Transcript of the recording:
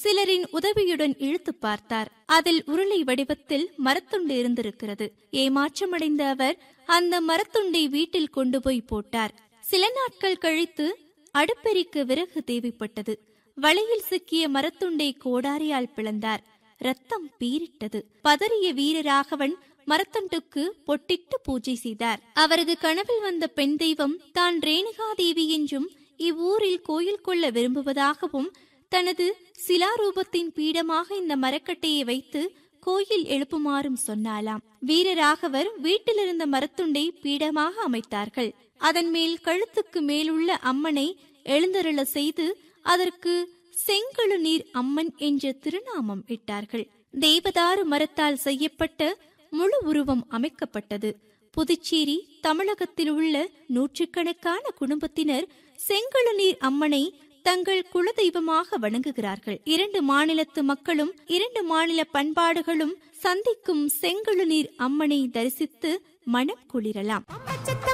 சிலரின் உதவியுடன் இழுத்து பார்த்தார் அதில் உருளை வடிவத்தில் மரத்துண்டு இருந்திருக்கிறது ஏமாற்றமடைந்த அவர் அந்த மரத்துண்டை வீட்டில் கொண்டு போய் போட்டார் சில நாட்கள் கழித்து அடுப்பெரிக்கு விறகு தேவைப்பட்டது வலையில் சிக்கிய மரத்துண்டை கோடாரியால் பிளந்தார் ரத்தம் பீரிட்டது பதறிய வீரராகவன் மரத்தண்டுக்கு பொட்டிட்டு பூஜை செய்தார் அவரது கனவில் வந்த பெண் தெய்வம் தான் ரேணுகா தேவி என்றும் இவ்வூரில் கோயில் கொள்ள விரும்புவதாகவும் தனது சிலாரூபத்தின் பீடமாக இந்த மரக்கட்டையை வைத்து கோயில் எழுப்புமாறும் சொன்னாலாம் வீரராகவர் வீட்டிலிருந்த மரத்துண்டை பீடமாக அமைத்தார்கள் அதன் மேல் கழுத்துக்கு மேலுள்ள அம்மனை எழுந்தருள செய்து அதற்கு செங்கழு நீர் அம்மன் என்ற திருநாமம் இட்டார்கள் தேவதாரு மரத்தால் செய்யப்பட்ட முழு உருவம் அமைக்கப்பட்டது புதுச்சேரி தமிழகத்தில் உள்ள நூற்றுக்கணக்கான குடும்பத்தினர் செங்கழு நீர் அம்மனை தங்கள் குலதெய்வமாக வணங்குகிறார்கள் இரண்டு மாநிலத்து மக்களும் இரண்டு மாநில பண்பாடுகளும் சந்திக்கும் செங்கழு நீர் அம்மனை தரிசித்து மனம் குளிரலாம் அம்மச்சத்த